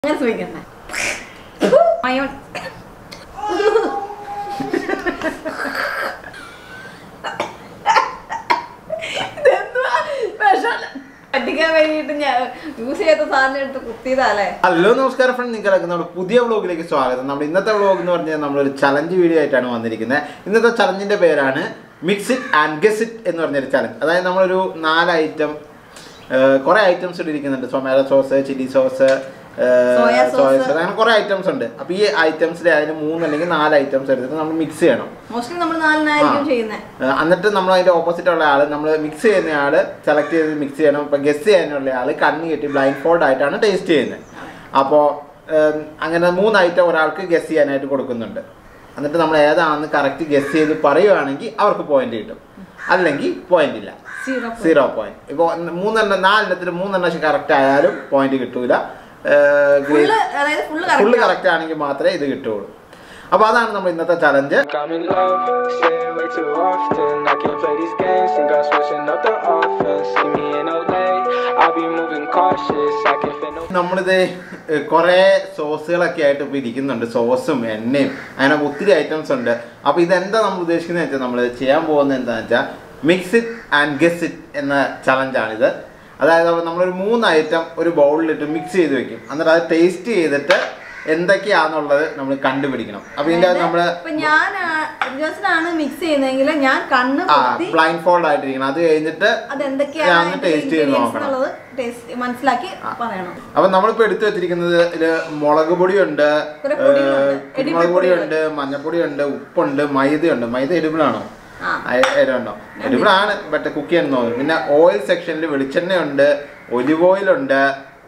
അങ്ങനെ ചോദിക്കണ്ട മയോ ഇതെന്തുവാ വിഷം പറ്റിക്കാൻ വേണ്ടിയിട്ട് ഞാൻ യൂസ് ചെയ്യാത്ത സാധനം എടുത്ത് കുത്തിയതാല്ലേ ഹലോ നമസ്കാരം ഫ്രണ്ട് നിങ്ങൾക്ക് നമ്മുടെ പുതിയ വ്ളോഗിലേക്ക് സ്വാഗതം നമ്മുടെ ഇന്നത്തെ വ്ളോഗ് എന്ന് പറഞ്ഞാൽ നമ്മളൊരു ചലഞ്ച് വീഡിയോ ആയിട്ടാണ് വന്നിരിക്കുന്നത് ഇന്നത്തെ ചലഞ്ചിന്റെ പേരാണ് mix it and guess it എന്ന് പറഞ്ഞൊരു ചലഞ്ച് അതായത് നമ്മളൊരു നാല് ഐറ്റം കുറേ ഐറ്റംസ് ഇട്ടിരിക്കുന്നുണ്ട് tomato sauce chilli sauce Soya sauce. Soya sauce അങ്ങനെ കുറേ ഐറ്റംസ് ഉണ്ട് അപ്പോൾ ഈ ഐറ്റംസിൽ അതിന് മൂന്ന് അല്ലെങ്കിൽ നാല് ഐറ്റംസ് എടുത്തിട്ട് നമ്മൾ മിക്സ് ചെയ്യണം മോസ്റ്റ്ലി നമ്മൾ നാലിനായിരിക്കും ആ. ചെയ്യുന്നത് ഏഹ് എന്നിട്ട് നമ്മൾ അതിന്റെ ഓപ്പോസിറ്റ് ഉള്ള ആള് നമ്മൾ മിക്സ് ചെയ്യുന്ന ആള് സെലക്ട് ചെയ്ത് മിക്സ് ചെയ്യണം ഇപ്പൊ ഗസ് ചെയ്യാനുള്ള ആള് കണ്ണ് കെട്ടി ബ്ലൈൻഡ് ഫോൾഡ് ആയിട്ടാണ് ടേസ്റ്റ് ചെയ്യുന്നത് അപ്പോൾ അങ്ങനെ മൂന്ന് ഐറ്റം ഒരാൾക്ക് ഗസ് ചെയ്യാനായിട്ട് കൊടുക്കുന്നുണ്ട് എന്നിട്ട് നമ്മൾ ഏതാണെന്ന് കറക്റ്റ് ഗസ് ചെയ്ത് പറയുവാണെങ്കിൽ അവർക്ക് പോയിന്റ് കിട്ടും അല്ലെങ്കിൽ പോയിന്റ് ഇല്ല സീറോ സീറോ പോയിന്റ് ഇപ്പോൾ മൂന്നെണ്ണം നാലെണ്ണത്തിൽ മൂന്നെണ്ണം കറക്റ്റ് ആയാലും പോയിന്റ് കിട്ടൂല ഫുള്ള് അതായത് ഫുള്ള് ഫുള്ള് കറക്റ്റ് കറക്റ്റ് ആണെങ്കിൽ മാത്രമേ ഇത് കിട്ടുള്ളൂ അപ്പോൾ അതാണ് നമ്മൾ ഇന്നത്തെ challenge I'm in love, say it way too often. I can't play these games, think I'm switching up the offense. See me in LA, I'll be moving cautious. I can fit no. നമ്മളിത് കുറേ സോസുകളൊക്കെ ആയിട്ട് ഇപ്പോൾ ഇരിക്കുന്നുണ്ട് സോസും എണ്ണയും അങ്ങനെ ഒത്തിരി items ഉണ്ട് അപ്പോൾ ഇതെന്താ നമ്മൾ ഉദ്ദേശിക്കുന്നത് വെച്ചാൽ നമ്മൾ ചെയ്യാൻ പോകുന്നത് എന്താണെന്ന് വെച്ചാൽ mix it and guess it എന്ന ചലഞ്ചാണിത് അതായത് അപ്പോൾ നമ്മളൊരു മൂന്ന് ഐറ്റം ഒരു ബൗളിലിട്ട് മിക്സ് ചെയ്ത് വെക്കും എന്നിട്ട് അത് ടേസ്റ്റ് ചെയ്തിട്ട് എന്തൊക്കെയാണെന്നുള്ളത് നമ്മൾ കണ്ടുപിടിക്കണം അപ്പോൾ ഇതിൻ്റെ അകത്ത് നമ്മൾ ഇപ്പൊ ഞാൻ ജോസിനാണ് മിക്സ് ചെയ്യുന്നതെങ്കിൽ ഞാൻ കണ്ണ് ആ കുത്തി ബ്ലൈൻഡ് ഫോൾഡ് ആയിട്ടിരിക്കണം അത് കഴിഞ്ഞിട്ട് അതെന്തൊക്കെയാണ് ഞാൻ ടേസ്റ്റ് ചെയ്ത് ingredients നോക്കണം എന്നുള്ളത് ടേസ്റ്റ് മനസ്സിലാക്കി പറയണം അപ്പൊ നമ്മളിപ്പോ എടുത്തു വെച്ചിരിക്കുന്നത് ഇതില് മുളക് പൊടിയുണ്ട് കുറെ പൊടികളുണ്ട്. ഏഹ്, കുരുമുളക് പൊടിയുണ്ട് മഞ്ഞപ്പൊടിയുണ്ട് ഉപ്പുണ്ട് മൈദയുണ്ട് മൈദ എരിബിളാണോ ആ. എരിവുണ്ടോ എരിബിളാണ് ബട്ട് കുക്ക് ചെയ്യാൻ തോന്നുന്നു പിന്നെ ഓയിൽ സെക്ഷനിൽ വെളിച്ചെണ്ണയുണ്ട് ഒലിവ് ഓയിലുണ്ട്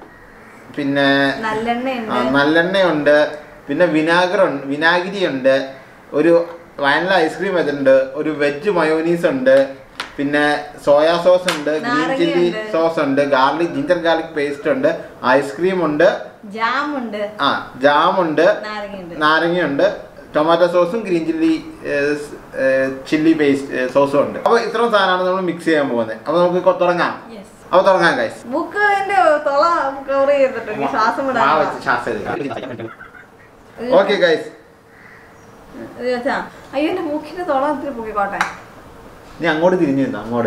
പിന്നെ ആ, നല്ലെണ്ണയുണ്ട് നല്ലെണ്ണയുണ്ട് പിന്നെ വിനാഗർ വിനാഗിരി ഉണ്ട് ഒരു വാനില ഐസ്ക്രീം വെച്ചിട്ടുണ്ട് ഒരു വെജ് മയോനീസ് ഉണ്ട് പിന്നെ സോയാ സോസ് ഉണ്ട് ഗ്രീൻ ചില്ലി നാരങ്ങയുണ്ട്. സോസ് ഉണ്ട് ഗാർലിക് ജിഞ്ചർ ഗാർലിക് പേസ്റ്റ് ഉണ്ട് ഐസ്ക്രീം ഉണ്ട് ജാം ഉണ്ട് ആ ജാം ഉണ്ട് നാരങ്ങയുണ്ട് നാരങ്ങയുണ്ട് ടൊമാറ്റോ സോസും ഗ്രീൻ ചില്ലി ചില്ലി പേസ്റ്റ് സോസും ഉണ്ട് അപ്പോൾ ഇത്രയും സാധനമാണ് നമ്മൾ മിക്സ് ചെയ്യാൻ പോകുന്നത് അപ്പോൾ നമുക്ക് കൊ- തുടങ്ങാം യെസ് അപ്പോൾ തുടങ്ങാം ഗൈസ് ബുക്കിന്റെ തൊള കവർ ചെയ്തിട്ട് എനിക്ക് ശ്വാസം വിടാൻ ഓക്കെ ഗൈസ് ചോദിച്ചാ അയ്യോ എന്റെ മൂക്കിന്റെ തൊള ഇത്തിരി പൊക്കിക്കോട്ടെ നീ അങ്ങോട്ട് തിരിഞ്ഞു നിന്നോ അങ്ങോട്ട്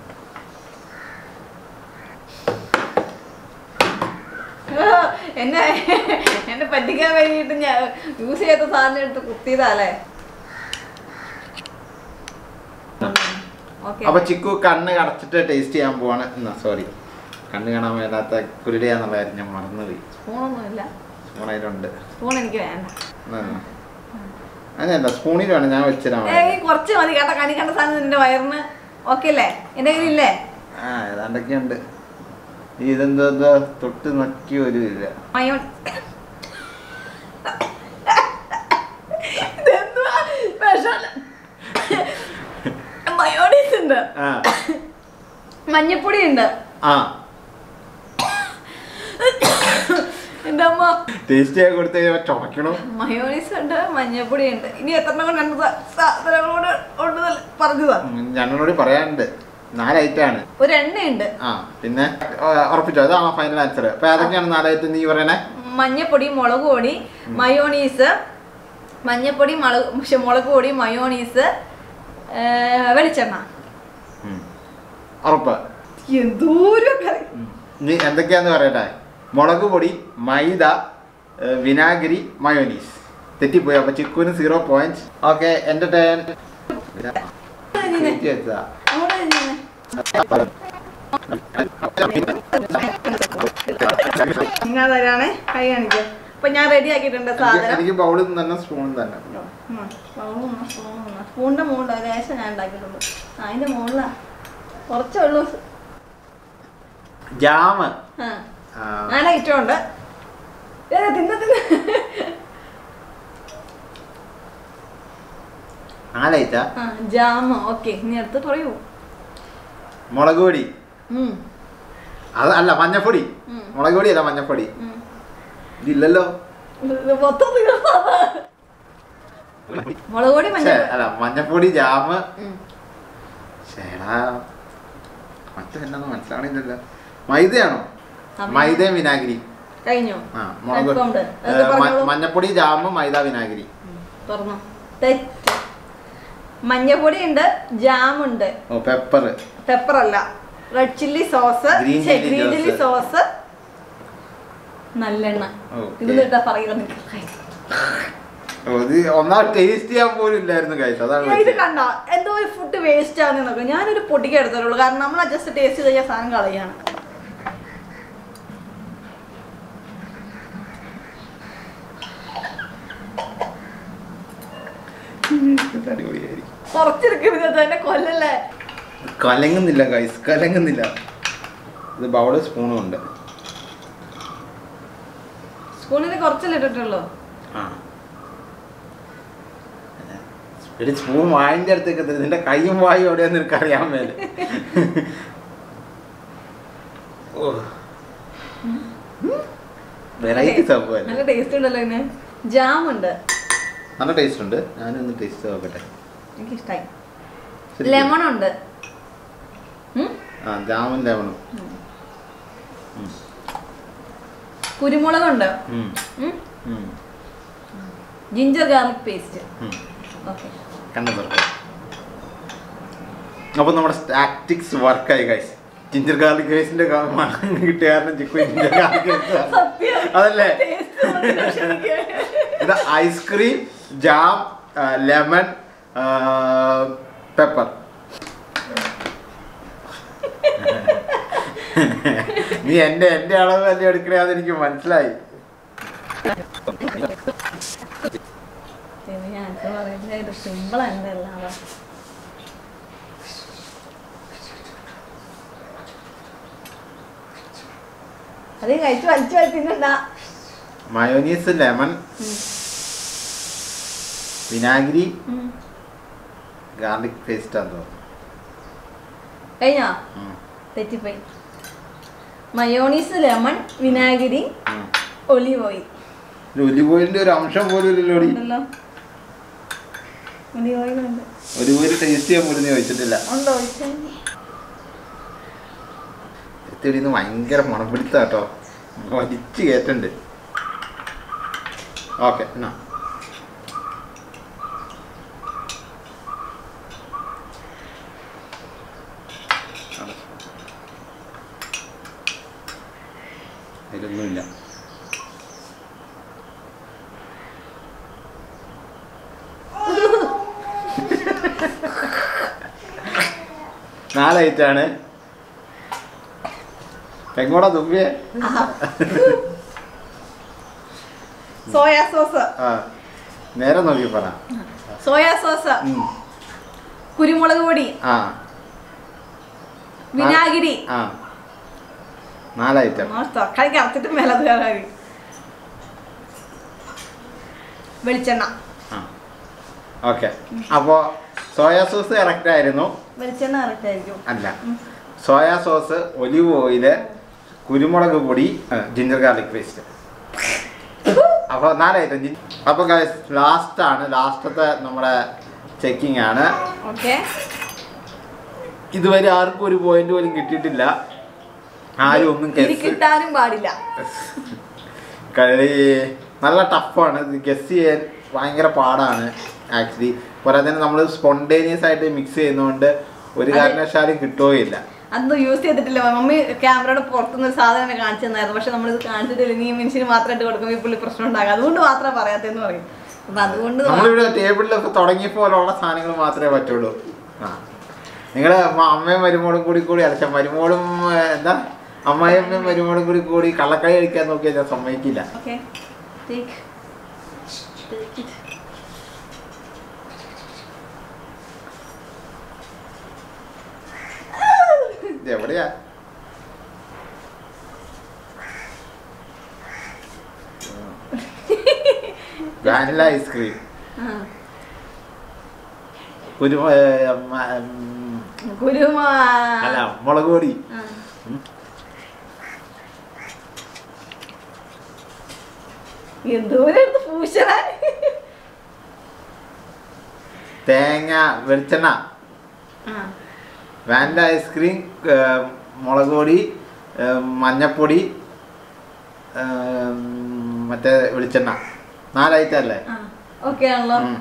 എന്നെ എന്നെ പറ്റിക്കാൻ വേണ്ടിയിട്ട് ഞാൻ യൂസ് ചെയ്യാത്ത സാധനം എടുത്ത് കുത്തിയതാല്ലേ ഓക്കെ അപ്പൊ ചിക്കു കണ്ണ് കടച്ചിട്ട് ടേസ്റ്റ് ചെയ്യാൻ പോവാണ് എന്നാ സോറി കണ്ണ് കാണാൻ മേലാത്ത കുരുടയാന്നുള്ള കാര്യം ഞാൻ മറന്നുപോയി സ്പൂണൊന്നുമില്ല സ്പൂൺ അതിലുണ്ട് സ്പൂൺ എനിക്ക് വേണ്ട അങ്ങനെയല്ല സ്പൂണിൽ വേണം ഞാൻ വെച്ചിരാൻ ഏയ് കുറച്ച് മതി കേട്ടോ കണി കണ്ട സാധനം നിന്റെ വയറിന് ഓക്കെ അല്ലേ എന്റെ കയ്യിലില്ലേ ആ ഏതാണ്ടൊക്കെ ഉണ്ട് ഇതെന്തോ ഇതോ തൊട്ട് നക്കി ഒരു ഇല്ല മയോ ഇതെന്തുവാ വിഷം? മയോണീസ് ഉണ്ട് ആ മഞ്ഞപ്പൊടി ഉണ്ട് ആ എന്റെ അമ്മ ടേസ്റ്റ് ചെയ്യാൻ കൊടുത്ത് കഴിയുമ്പോൾ ചുമക്കണം മയോണീസ് ഉണ്ട് മഞ്ഞപ്പൊടി ഉണ്ട് ഇനി എത്ര കൊണ്ട് രണ്ട് സാ- സാധനങ്ങളോട് ഉണ്ട് പറഞ്ഞതാ ഞങ്ങളോട് പറയാനുണ്ട് നാലൈറ്റാണ് ഒരു എണ്ണയുണ്ട് ആ പിന്നെ ആ, ഉറപ്പിച്ചോ അതാണ് ഫൈനൽ ആൻസർ അപ്പൊ ഏതൊക്കെയാണ് നാലായിട്ട് നീ പറയണേ മഞ്ഞപ്പൊടി മുളക് പൊടി മയോണീസ് മഞ്ഞപ്പൊടി മുളക് ശ്ശെ, മുളക് പൊടി മയോണീസ് ഏ, വെളിച്ചെണ്ണ ഉം. ഉറപ്പ് എന്തോരം കറി നീ എന്തൊക്കെയാന്ന് പറയട്ടെ മുളക് പൊടി മൈദ ഏഹ് വിനാഗിരി മയോനീസ് തെറ്റിപ്പോയി അപ്പൊ ചിക്കുവിന് സീറോ പോയിന്റ് ഓക്കെ എന്റെ ടേൺ അങ്ങോട്ട് തിരിഞ്ഞേ. ഞാൻ തരാണേ കൈ കാണിക്കാം അപ്പൊ ഞാൻ റെഡി ആക്കിയിട്ടുണ്ട് സാധനം എനിക്ക് ബൗളിൽ നിന്ന് തന്നെ സ്പൂൺ തന്നെ ഉം, സ്പൂണും ഒന്ന്, സ്പൂണും ഒന്ന്. സ്പൂണിന്റെ മുകളിൽ ലേശം ഞാൻ ഉണ്ടാക്കിയിട്ടുണ്ട് ആ, അതിന്റെ മുകളിലാ കുറച്ചേ ഉള്ളൂ ജാമ് ആ ആ, നാല് ഐറ്റം ഉണ്ട് ഏ, തിന്ന് തിന്ന് നാലായിട്ടാ ആ ജാമ ഓക്കെ ഇനി അടുത്ത് പറയൂ മുളക് പൊടി ഉം, അത് അല്ല മഞ്ഞപ്പൊടി ഉം, മുളക് പൊടി അല്ല മഞ്ഞപ്പൊടി ഉം. ഇതില്ലല്ലോ ഇത് മൊത്തം തീർന്നതാ. മുളക് പൊടി ഛേ, മഞ്ഞൾ അല്ല മഞ്ഞപ്പൊടി ജാമ് ഉം. ചേടാ മറ്റെന്നാന്ന് മനസ്സിലാവണില്ലല്ലോ മൈദയാണോ ആ, മൈദയും വിനാഗിരി കഴിഞ്ഞു ആ മുളക് Confirmed. ഏ, അതൊക്കെ മ- പറഞ്ഞോളൂ. മഞ്ഞപ്പൊടി ജാമ് മൈദ വിനാഗിരി തുറന്നു തെറ്റ് മഞ്ഞപ്പൊടി ഉണ്ട് ജാം ഉണ്ട് ഓ പെപ്പർ പെപ്പർ അല്ല red chilli sauce Green chilli green chilli sauce. Sauce നല്ലെണ്ണ Okay. ഇത് കേട്ടാ പറയുക ഓ, ഇത് ഒന്നാമത് ടേസ്റ്റ് ചെയ്യാൻ പോലും ഇല്ലായിരുന്നു കഴിച്ചു അതാണ് ഇത് പറ്റിയത്. കണ്ട എന്തോ ഒരു ഫുഡ് വേസ്റ്റ് ആണെന്നൊക്കെ ഞാനൊരു പൊടിക്ക് എടുത്തോളൂ കാരണം നമ്മൾ ജസ്റ്റ് ടേസ്റ്റ് ചെയ്ത് കഴിഞ്ഞാൽ സാധനം കളയാണ് ഇത് അടിപൊളിയായിരിക്കും കുറച്ചെടുക്കുന്നത് തന്നെ കൊല്ലല്ലേ കലങ്ങുന്നില്ല ഗൈസ് കലങ്ങുന്നില്ല ഇത് ബൗള് സ്പൂണും ഉണ്ട് സ്പൂണിന് കുറച്ചല്ലേ ഇട്ടിട്ടുള്ളൂ ആ ഒരു സ്പൂൺ വായിന്റെ അടുത്തേക്ക് എത്തി നിന്റെ കൈയും വായും എവിടെയാന്ന് നിനക്ക് അറിയാൻ മേലെ വെറൈറ്റി സംഭവം നല്ല ടേസ്റ്റ് ഉണ്ടല്ലോ ഇതിന് ജാം ഉണ്ട് നല്ല ടേസ്റ്റ് ഉണ്ട് ഞാനൊന്ന് ടേസ്റ്റ് നോക്കട്ടെ എനിക്കിഷ്ടായി ശരി. ലെമൺ ഉണ്ട് ഉം? ആ ജാമും ലെമണും കുരുമുളകുണ്ട് ഉം, ഉം? ഉം, ജിഞ്ചർ ഗാർലിക് പേസ്റ്റ് ഉം. ഓക്കെ കണ്ടോ അപ്പൊ നമ്മുടെ സ്റ്റാറ്റിക്സ് വർക്കായി ഗൈസ് ജിഞ്ചർ ഗാർലിക് ഗൈസിന്റെ മണം കിട്ടിയ കാരണം ചിക്കു ജിഞ്ചർ ഗാർലിക് സത്യം അതല്ലേ ടേസ്റ്റ് വന്നില്ല പക്ഷെ എനിക്ക്. ഇത് ഐസ്ക്രീം ജാം ലെമൺ പെപ്പർ നീ എന്റെ എന്റെ അളവ് അല്ലേ എടുക്കണേ അതെനിക്ക് മനസ്സിലായി ഇത് ഞാൻ answer പറയുന്നത് ഇത് simple അല്ലല്ലോ അതാ. അത് കഴിച്ചു വലിച്ചു വലിച്ചിട്ടുണ്ട മയോനീസ് ലെമൺ വിനാഗിരി ഗാർലിക് പേസ്റ്റ് ആണെന്ന് തോന്നുന്നു കഴിഞ്ഞോ ഉം, തെറ്റിപ്പോയി മയോണീസ് ലെമൺ വിനാഗിരി ഉം. ഒലിവ് ഓയിൽ ഒരു ഒലിവ് ഓയിലിന്റെ ഒരു അംശം പോലും ഇല്ലല്ലോടി ഉണ്ടല്ലോ ഒലിവ് ഓയിൽ ഉണ്ട് ഒലിവ് ഓയിൽ ടേസ്റ്റ് ചെയ്യാൻ പോലും നീ വെച്ചിട്ടില്ല ഉണ്ടോ ഒഴിച്ചേ? എത്തിയിന്ന് ഭയങ്കര മണം പിടുത്ത കേട്ടോ വലിച്ച് കയറ്റുണ്ട് ഓക്കെ എന്നാ അതിലൊന്നുമില്ല നാലായിട്ടാണ് എങ്ങോടാ തുമ്പിയെ സോയാ സോസ് ആ നേരെ നോക്കി പറ സോയാ സോസ് ഉം. കുരുമുളക് പൊടി ആ വിനാഗിരി ആ നാലൈറ്റം തൊക്കാളിക്ക് അറച്ചിട്ട് മേലത് കയറാതി വെളിച്ചെണ്ണ ആ ഓക്കെ അപ്പോൾ സോയാ സോസ് കറക്റ്റ് ആയിരുന്നു വെളിച്ചെണ്ണ കറക്റ്റ് ആയിരിക്കും അല്ല സോയാ സോസ് ഒലിവ് ഓയില് കുരുമുളക് പൊടി ജിഞ്ചർ ഗാർലിക് പേസ്റ്റ് അപ്പോൾ നാലൈറ്റം അപ്പോൾ ലാസ്റ്റ് ആണ് ലാസ്റ്റത്തെ നമ്മുടെ ചെക്കിംഗ് ആണ് ഓക്കെ ഇതുവരെ ആർക്കും ഒരു പോയിന്റ് പോലും കിട്ടിയിട്ടില്ല ആരും ഒന്നും ഇനി guess- കിട്ടാനും പാടില്ല കളി നല്ല ടഫാണ് ഇത് ഗസ് ചെയ്യാൻ ഭയങ്കര പാടാണ് ആക്ച്വലി പോരാതെ നമ്മൾ സ്പോണ്ടേനിയസ് ആയിട്ട് മിക്സ് ചെയ്യുന്നതുകൊണ്ട് ഒരു അതെ. കാരണവശാലും കിട്ടുകയില്ല അതൊന്നും യൂസ് ചെയ്തിട്ടില്ല മമ്മി ക്യാമറയുടെ പുറത്തുനിന്ന് ഒരു സാധനം എന്നെ കാണിച്ചു തന്നായിരുന്നു പക്ഷെ നമ്മളിത് കാണിച്ചിട്ടില്ല നീ മനുഷ്യന് മാത്രമായിട്ട് കൊടുക്കുമ്പോൾ ഈ പുള്ളി പ്രശ്നം ഉണ്ടാകും അതുകൊണ്ട് മാത്രമേ പറയാത്തെന്ന് പറയും അപ്പൊ അതുകൊണ്ട് നമ്മളിവിടെ ടേബിളിലൊക്കെ തുടങ്ങിയപ്പോലുള്ള സാധനങ്ങൾ മാത്രമേ പറ്റുള്ളൂ ആ നിങ്ങള് അമ്മയും മരുമോളും കൂടി കൂടി അലച്ച മരുമോളും ഏ, എന്താ അമ്മായിയമ്മയും മരുമോളും കൂടി കൂടി കള്ളക്കളി കളിക്കാൻ നോക്കിയാൽ ഞാൻ സമ്മതിക്കില്ല ഓക്കെ ടേക്ക് ടേക്ക് ഇറ്റ് ഇത് എവിടെയാ വാനില ഐസ്ക്രീം ആ കുരുമ ഏ, മ- ഉം, കുരുമാ അല്ല മുളക് പൊടി ആ. എന്തോരം എടുത്ത് പൂശണേ തേങ്ങ വെളിച്ചെണ്ണ ആ വാനില ഐസ്ക്രീം ഏ, മുളക് പൊടി ഏ, മഞ്ഞപ്പൊടി ഏം, മറ്റേ വെളിച്ചെണ്ണ നാല് ഐറ്റം അല്ലേ ഓക്കെ ആണല്ലോ ഉം.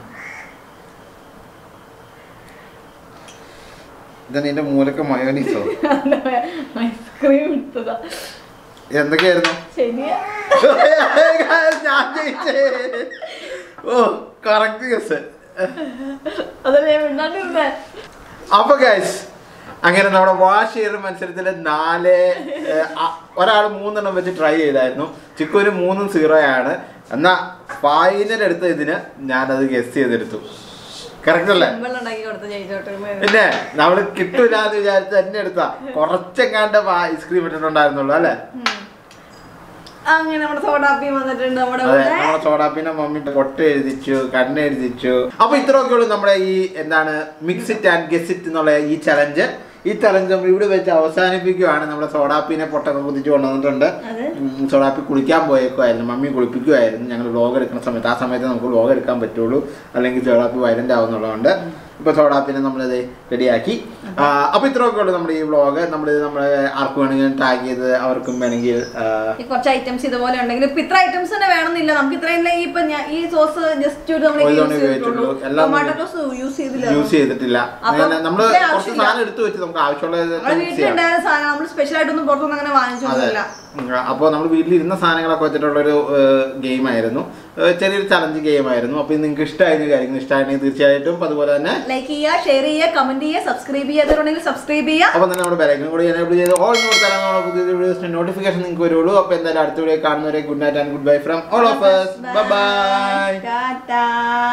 ഇത് നിന്റെ മൂലക്ക് മയോനീസോ ഐസ്ക്രീം എടുത്തതാ എന്തൊക്കെയായിരുന്നു ശരിയാ ഞാൻ ജയിച്ചേ ഓ കറക്റ്റ് ഗസ് അതല്ലേ മിണ്ടാണ്ടിരുന്നേ അപ്പൊ ഗൈസ് അങ്ങനെ നമ്മുടെ വാഷ് ചെയ്ത മത്സരത്തിൽ നാല് ഒരാൾ മൂന്നെണ്ണം വെച്ച് ട്രൈ ചെയ്തായിരുന്നു ചിക്കുവിന് മൂന്നും സീറോ ആണ് എന്നാ ഫൈനൽ എടുത്ത ഇതിന് ഞാനത് ഗസ് ചെയ്തെടുത്തു കറക്റ്റ് അല്ലേ വെള്ളം ഉണ്ടാക്കി കൊടുത്ത് ജയിച്ചോട്ടെ പിന്നെ നമ്മള് കിട്ടൂല എന്ന് വിചാരിച്ച് തന്നെ എടുത്താ കുറച്ചെങ്ങാണ്ട് ഐസ്ക്രീം ഇട്ടിട്ടുണ്ടായിരുന്നുള്ളൂ അല്ലേ അങ്ങനെ നമ്മുടെ സോഡാപ്പി വന്നിട്ടുണ്ട് നമ്മുടെ അതെ കൂടെ നമ്മുടെ സോഡാപ്പിനെ മമ്മി പൊട്ട എഴുതിച്ചു കണ്ണ് എഴുതിച്ചു അപ്പൊ ഇത്രയൊക്കെ ഉള്ളൂ നമ്മുടെ ഈ എന്താണ് mix it and guess it എന്നുള്ള ഈ ചലഞ്ച് ഈ ചലഞ്ച് നമ്മൾ ഇവിടെ വെച്ച് അവസാനിപ്പിക്കുവാണ് നമ്മുടെ സോഡാപ്പിനെ പൊട്ടൊക്കെ കുതിച്ച് കൊണ്ടുവന്നിട്ടുണ്ട് അതെ ഉം, സോഡാപ്പി കുളിക്കാൻ പോയേക്കുമായിരുന്നു മമ്മി കുളിപ്പിക്കുമായിരുന്നു ഞങ്ങൾ വ്ലോഗ് എടുക്കുന്ന സമയത്ത് ആ സമയത്ത് നമുക്ക് വ്ലോഗ് എടുക്കാൻ പറ്റുള്ളൂ അല്ലെങ്കിൽ സോഡാപ്പി വൈലന്റ് ആവുന്നുള്ളതുകൊണ്ട് ഇപ്പൊ സോഡാപ്പിനെ നമ്മളിത് റെഡിയാക്കി അപ്പൊ ഇത്രയൊക്കെ ഉള്ളൂ നമ്മുടെ ഈ വ്ലോഗ് നമ്മൾ നമ്മൾ ആർക്ക് വേണമെങ്കിലും ടാഗ് ചെയ്ത് അവർക്കും വേണമെങ്കിൽ ആ, ഈ കുറച്ച് ഐറ്റംസ് ഇതുപോലെ ഉണ്ടെങ്കിൽ ഇപ്പൊ ഇത്ര ഐറ്റംസ് തന്നെ വേണമെന്നില്ല നമുക്ക് ഇത്രയും ഈ ഇപ്പൊ ഞാൻ ഈ സോസ് ജസ്റ്റ് നമ്മൾ ഒരു തവണ യൂസ് ചെയ്തിട്ടുള്ളൂ ഉപയോഗിച്ചിട്ടുള്ളൂ. എല്ലാം ടൊമാറ്റോ സോസ് യൂസ് ചെയ്തില്ല യൂസ് ചെയ്തിട്ടില്ല അപ്പം അങ്ങനെ നമ്മള് ഇതിന്റെ കുറച്ച് ആവശ്യമില്ല. സാധനം എടുത്തു വെച്ച് നമുക്ക് ആവശ്യമുള്ളത് നമ്മുടെ യൂസ് ചെയ്യാം വീട്ടിലുണ്ടായ സാധനം നമ്മൾ സ്പെഷ്യൽ ആയിട്ടൊന്നും പുറത്തൊന്നും അങ്ങനെ അതെ വാങ്ങിച്ചൊന്നുമില്ല അപ്പോൾ നമ്മൾ വീട്ടിലിരുന്ന സാധനങ്ങളൊക്കെ വെച്ചിട്ടുള്ളൊരു ഗെയിം ആയിരുന്നു ഏഹ് ചെറിയൊരു ചലഞ്ച് ഗെയിം ആയിരുന്നു അപ്പോൾ നിങ്ങൾക്ക് ഇഷ്ടമായിരുന്നു കാര്യങ്ങൾ ഇഷ്ടമായിരുന്നെങ്കിൽ തീർച്ചയായിട്ടും അപ്പൊ അതുപോലെ തന്നെ ലൈക്ക് ചെയ്യുക ഷെയർ ചെയ്യുക കമന്റ് ചെയ്യുക സബ്സ്ക്രൈബ് ചെയ്യാത്തവരുണ്ടെങ്കിൽ സബ്സ്ക്രൈബ് ചെയ്യുക അപ്പോൾ തന്നെ നമ്മുടെ ബെലൈക്കനും കൂടി എനേബിൾ ചെയ്ത് ഓൾ എന്ന് കൊടുത്താൽ നമ്മുടെ പുതിയ വീഡിയോസിന്റെ നോട്ടിഫിക്കേഷൻ നിങ്ങൾക്ക് വരുള്ളൂ അപ്പോൾ എന്തായാലും അടുത്ത വീഡിയോ കാണുന്നവരെ good night and good bye from all of us bye tata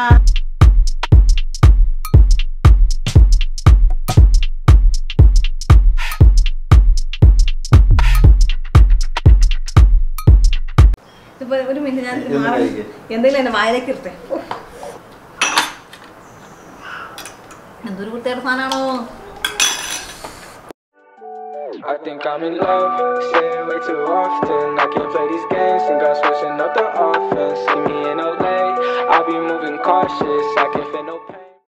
ഇപ്പൊ ഒരു മിനിറ്റ് ഞാൻ ഇതൊന്ന് മാറി കഴിക്ക്. എന്തെങ്കിലും എന്റെ വായിലേക്ക് ഇട്ടേ എന്തൊരു കുട്ടിയുടെ സാധനമാണോ I think I'm in love, say it way too often. I can't play these games, think I'm switching up the offense. See me in LA, I'll be moving cautious. I